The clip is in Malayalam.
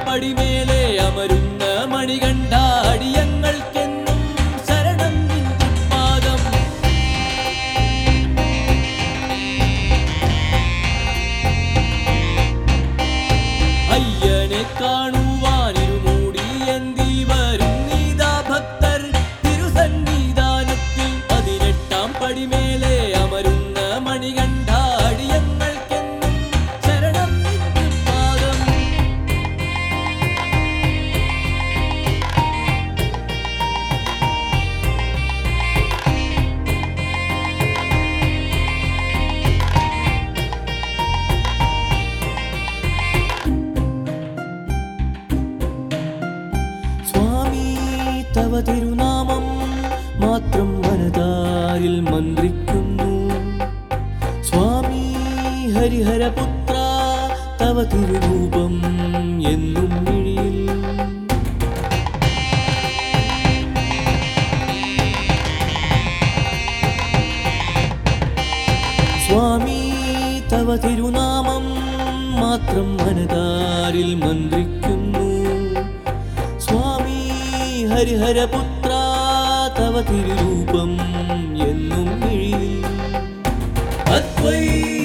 പടിമേലെ അമരുന്ന മണികണ്ഠ അടിയങ്ങൾക്കെന്നും ശരണം നിൻ പാദം അയ്യനെ കാണുവാനിരുമൂടി എന്തി വരും നീതാ ഭക്തർ തിരുസന്നിധാനത്തിൽ പതിനെട്ടാം പടിമേലെ അമരുന്ന മണികണ്ഠ അടിയങ്ങൾക്കെന്നും ശരണം നിൻ പാദം സ്വാമി തവ തിരുനാമം മാത്രം വനതാരിൽ മന്ത്രിക്കുന്നു സ്വാമി ഹരിഹരപുത്ര തവ തിരുരൂപം എന്നും മിഴിയിൽ സ്വാമി തവ തിരുനാമം മാത്രം മനതാരിൽ മന്ത്രിക്കുന്നു സ്വാമി ഹരിഹരപുത്ര തവ തിരുരൂപം എന്നും മിഴിയിൽ അദ്വൈ